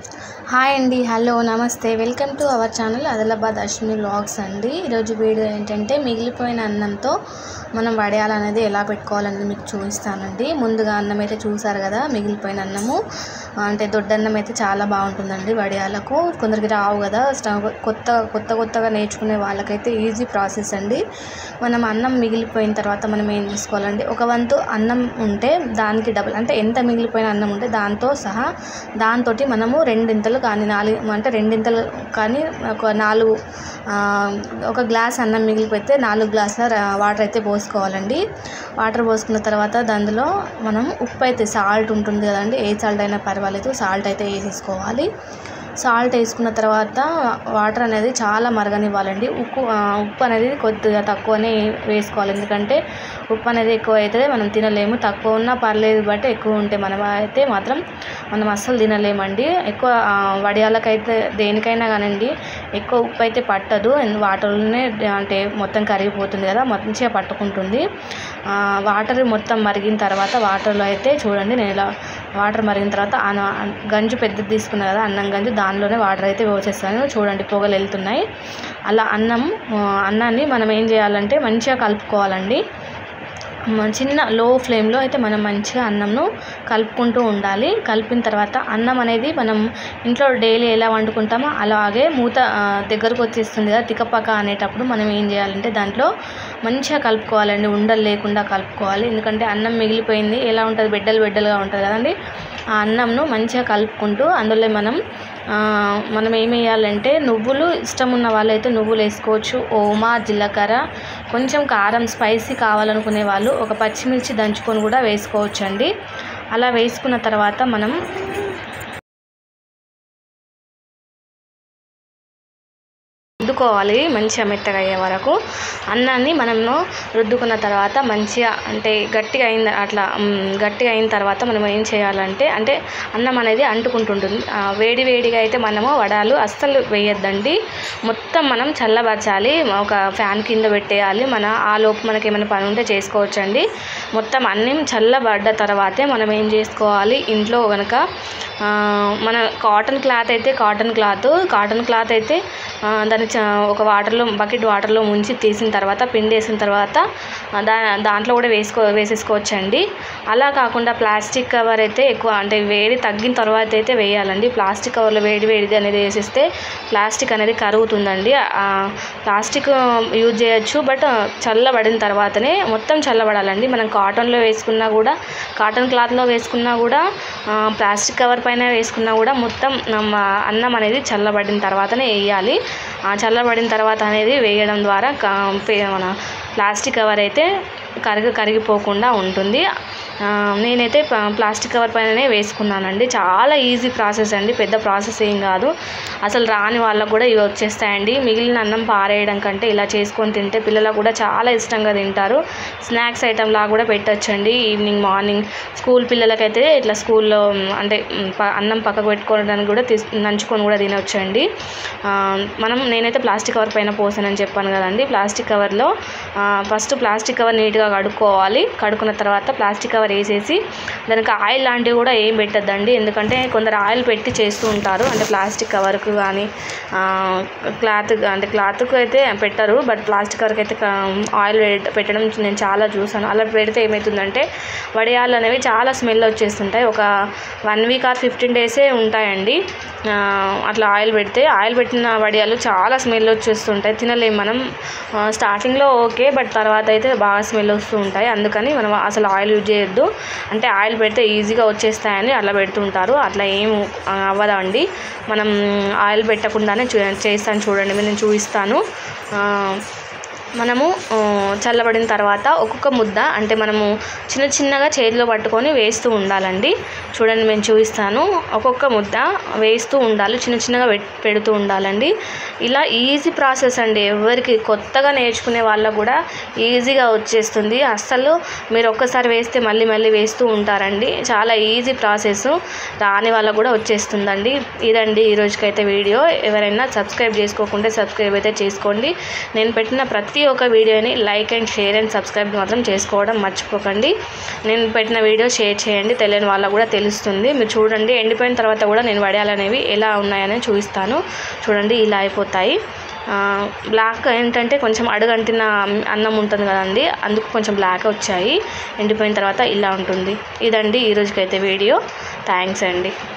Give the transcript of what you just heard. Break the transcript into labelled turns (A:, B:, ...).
A: hi అండి hello namaste welcome to our channel Adilabad Ashwini vlogs అండి ఈరోజు వీడియో ఏంటంటే మిగిలిపోయిన అన్నంతో మనం వడియాలు అనేది ఎలా పెట్టుకోవాలని మీకు చూపిస్తానండి ముందుగా అన్నం అయితే చూసారు కదా మిగిలిపోయిన అన్నము అంటే దొడ్డన్నం అయితే చాలా బాగుంటుందండి వడియాలకు కొందరికి రావు కదా స్టవ్ కొత్త కొత్త కొత్తగా నేర్చుకునే వాళ్ళకైతే ఈజీ ప్రాసెస్ అండి మనం అన్నం మిగిలిపోయిన తర్వాత మనం ఏం చేసుకోవాలండి ఒక వంతు అన్నం ఉంటే దానికి డబుల్ అంటే ఎంత మిగిలిపోయిన అన్నం ఉంటే దాంతో సహా దాంతో మనము రెండింతలు కానీ నాలుగు అంటే రెండింతలు కానీ ఒక నాలుగు ఆ, ఒక గ్లాస్ అన్నం మిగిలిపోతే నాలుగు గ్లాసుల ర- వాటర్ అయితే పోసుకోవాలండి వాటర్ పోసుకున్న తర్వాత దానిలో మనం ఉప్పు అయితే సాల్ట్ ఉంటుంది కదండి ఏ సాల్ట్ అయినా పర్వాలేదు సాల్ట్ అయితే వేసేసుకోవాలి సాల్ట్ వేసుకున్న తర్వాత వాటర్ అనేది చాలా మరగనివ్వాలండి ఉప్పు ఆ, ఉప్పు అనేది కొద్దిగా తక్కువనే వేసుకోవాలి ఎందుకంటే ఉప్పు అనేది ఎక్కువ అయితే మనం తినలేము తక్కువ ఉన్నా పర్లేదు బట్ ఎక్కువ ఉంటే మనం అయితే మాత్రం మనం అస్సలు తినలేమండి ఎక్కువ ఆ, వడియాలకైతే దేనికైనా కానండి ఎక్కువ ఉప్పు అయితే పట్టదు ఎందు- వాటర్లోనే అంటే మొత్తం కరిగిపోతుంది కదా మంచిగా పట్టుకుంటుంది ఆ, వాటర్ మొత్తం మరిగిన తర్వాత వాటర్లో అయితే చూడండి నేను ఇలా వాటర్ మరిగిన తర్వాత అన- గంజు పెద్దది తీసుకున్నా కదా అన్నం గంజు దానిలోనే వాటర్ అయితే పోసేస్తాను చూడండి పొగలు వెళ్తున్నాయి అలా అన్నం ఆ, అన్నాన్ని మనం ఏం చేయాలంటే మంచిగా కలుపుకోవాలండి మ- చిన్న లో ఫ్లేమ్లో అయితే మనం మంచిగా అన్నంను కలుపుకుంటూ ఉండాలి కలిపిన తర్వాత అన్నం అనేది మనం ఇంట్లో డైలీ ఎలా వండుకుంటామో అలాగే మూత ఆ, దగ్గరకు వచ్చేస్తుంది కదా తికపక అనేటప్పుడు మనం ఏం చేయాలంటే దాంట్లో మంచిగా కలుపుకోవాలండి ఉండలు లేకుండా కలుపుకోవాలి ఎందుకంటే అన్నం మిగిలిపోయింది ఎలా ఉంటుంది బిడ్డలు బిడ్డలుగా ఉంటుంది కదండి ఆ అన్నంను మంచిగా కలుపుకుంటూ అందులో మనం ఆ, మనం ఏం వేయాలంటే నువ్వులు ఇష్టం ఉన్న వాళ్ళైతే నువ్వులు వేసుకోవచ్చు ఓమా జీలకర్ర కొంచెం కారం స్పైసీ కావాలనుకునే వాళ్ళు ఒక పచ్చిమిర్చి దంచుకొని కూడా వేసుకోవచ్చు అండి అలా వేసుకున్న తర్వాత మనం రుద్దుకోవాలి మంచిగా మెత్తగా అయ్యే వరకు అన్నాన్ని మనము రుద్దుకున్న తర్వాత మంచిగా అంటే గట్టిగా అయిన అట్లా మ్, గట్టిగా అయిన తర్వాత మనం ఏం చేయాలంటే అంటే అన్నం అనేది అంటుకుంటుంటుంది ఆ, వేడి వేడిగా అయితే మనము వడాలు అస్సలు వేయొద్దండి మొత్తం మనం చల్లబరచాలి ఒక ఫ్యాన్ కింద పెట్టేయాలి మన ఆ లోపు మనకి ఏమైనా పని ఉంటే చేసుకోవచ్చండి మొత్తం అన్నం చల్లబడ్డ తర్వాతే మనం ఏం చేసుకోవాలి ఇంట్లో కనుక ఆ, మన కాటన్ క్లాత్ అయితే కాటన్ క్లాత్ కాటన్ క్లాత్ అయితే ఆ, దాన్ని చ- ఒక వాటర్లో బకెట్ వాటర్లో ముంచి తీసిన తర్వాత పిండి వేసిన తర్వాత ఆ, దా దాంట్లో కూడా వేసుకో వేసేసుకోవచ్చండి అలా కాకుండా ప్లాస్టిక్ కవర్ అయితే ఎక్కువ అంటే వేడి తగ్గిన తర్వాత అయితే వేయాలండి ప్లాస్టిక్ కవర్లో వేడి వేడిది అనేది వేసేస్తే ప్లాస్టిక్ అనేది కరుగుతుందండి ఆ, ప్లాస్టిక్ యూజ్ చేయొచ్చు బట్ చల్లబడిన తర్వాతనే మొత్తం చల్లబడాలండి మనం కాటన్లో వేసుకున్నా కూడా కాటన్ క్లాత్లో వేసుకున్నా కూడా ఆ, ప్లాస్టిక్ కవర్ పైన వేసుకున్నా కూడా మొత్తం నమ్మ అన్నం అనేది చల్లబడిన తర్వాతనే వేయాలి ఆ చల్లబడిన తర్వాత అనేది వేయడం ద్వారా కా- పే- మన ప్లాస్టిక్ కవర్ అయితే కరిగి కరిగిపోకుండా ఉంటుంది ఆ, నేనైతే ప్లా- ప్లాస్టిక్ కవర్ పైననే వేసుకున్నానండి చాలా ఈజీ ప్రాసెస్ అండి పెద్ద ప్రాసెస్ ఏం కాదు అసలు రాని వాళ్ళకు కూడా ఇవి వచ్చేస్తాయండి మిగిలిన అన్నం పారేయడం కంటే ఇలా చేసుకొని తింటే పిల్లలకు కూడా చాలా ఇష్టంగా తింటారు స్నాక్స్ ఐటమ్ లాగా కూడా పెట్టొచ్చండి ఈవినింగ్ మార్నింగ్ స్కూల్ పిల్లలకైతే ఇట్లా స్కూల్లో మ్, అంటే మ్, ప- అన్నం పక్కకు పెట్టుకోవడానికి కూడా తీస్ నంచుకొని కూడా తినొచ్చండి ఆ, మనం నేనైతే ప్లాస్టిక్ కవర్ పైన పోసానని చెప్పాను కదండి ప్లాస్టిక్ కవర్లో ఫస్ట్ ప్లాస్టిక్ కవర్ నీట్గా కడుక్కోవాలి కడుక్కున్న తర్వాత ప్లాస్టిక్ కవర్ వేసేసి దానికి ఆయిల్ లాంటివి కూడా ఏం పెట్టద్దండి ఎందుకంటే కొందరు ఆయిల్ పెట్టి చేస్తూ ఉంటారు అంటే ప్లాస్టిక్ కవర్కు కానీ క్లాత్ అంటే క్లాత్కు అయితే పెట్టరు బట్ ప్లాస్టిక్ కవర్కి అయితే క- ఆయిల్ పెట్- పెట్టడం నేను చాలా చూసాను అలా పెడితే ఏమవుతుందంటే వడియాలు అనేవి చాలా స్మెల్ వచ్చేస్తుంటాయి ఒక వన్ వీక్ ఆర్ ఫిఫ్టీన్ డేసే ఉంటాయండి ఆ, అట్లా ఆయిల్ పెడితే ఆయిల్ పెట్టిన వడియాలు చాలా స్మెల్ వచ్చేస్తుంటాయి తినలేం మనం ఆ, స్టార్టింగ్లో ఓకే బట్ తర్వాత అయితే బాగా స్మెల్ వస్తూ ఉంటాయి అందుకని మనం అసలు ఆయిల్ యూజ్ చేయొద్దు అంటే ఆయిల్ పెడితే ఈజీగా వచ్చేస్తాయని అట్లా పెడుతుంటారు అట్లా ఏం ఆ, అవ్వదండి మనం ఆయిల్ పెట్టకుండానే చూ చేస్తాను చూడండి నేను చూపిస్తాను ఆ, మనము ఆ, చల్లబడిన తర్వాత ఒక్కొక్క ముద్ద అంటే మనము చిన్న చిన్నగా చేతిలో పట్టుకొని వేస్తూ ఉండాలండి చూడండి నేను చూపిస్తాను ఒక్కొక్క ముద్ద వేస్తూ ఉండాలి చిన్న చిన్నగా పెట్- పెడుతూ ఉండాలండి ఇలా ఈజీ ప్రాసెస్ అండి ఎవరికి కొత్తగా నేర్చుకునే వాళ్ళకు కూడా ఈజీగా వచ్చేస్తుంది అస్సలు మీరు ఒక్కసారి వేస్తే మళ్ళీ మళ్ళీ వేస్తూ ఉంటారండి చాలా ఈజీ ప్రాసెస్ రాని వాళ్ళకు కూడా వచ్చేస్తుందండి ఇదండి ఈ రోజుకైతే వీడియో ఎవరైనా సబ్స్క్రైబ్ చేసుకోకుంటే సబ్స్క్రైబ్ అయితే చేసుకోండి నేను పెట్టిన ప్రతి ప్రతి ఒక్క వీడియోని like and share and subscribe మాత్రం చేసుకోవడం మర్చిపోకండి నేను పెట్టిన వీడియో షేర్ చేయండి తెలియని వాళ్ళకు కూడా తెలుస్తుంది మీరు చూడండి ఎండిపోయిన తర్వాత కూడా నేను వడియాలు అనేవి ఎలా ఉన్నాయని చూపిస్తాను చూడండి ఇలా అయిపోతాయి ఆ, బ్లాక్ ఏంటంటే కొంచెం అడుగంటిన అన్నం ఉంటుంది కదండి అందుకు కొంచెం బ్లాక్ వచ్చాయి ఎండిపోయిన తర్వాత ఇలా ఉంటుంది ఇదండి ఈ రోజుకైతే వీడియో థ్యాంక్స్ అండి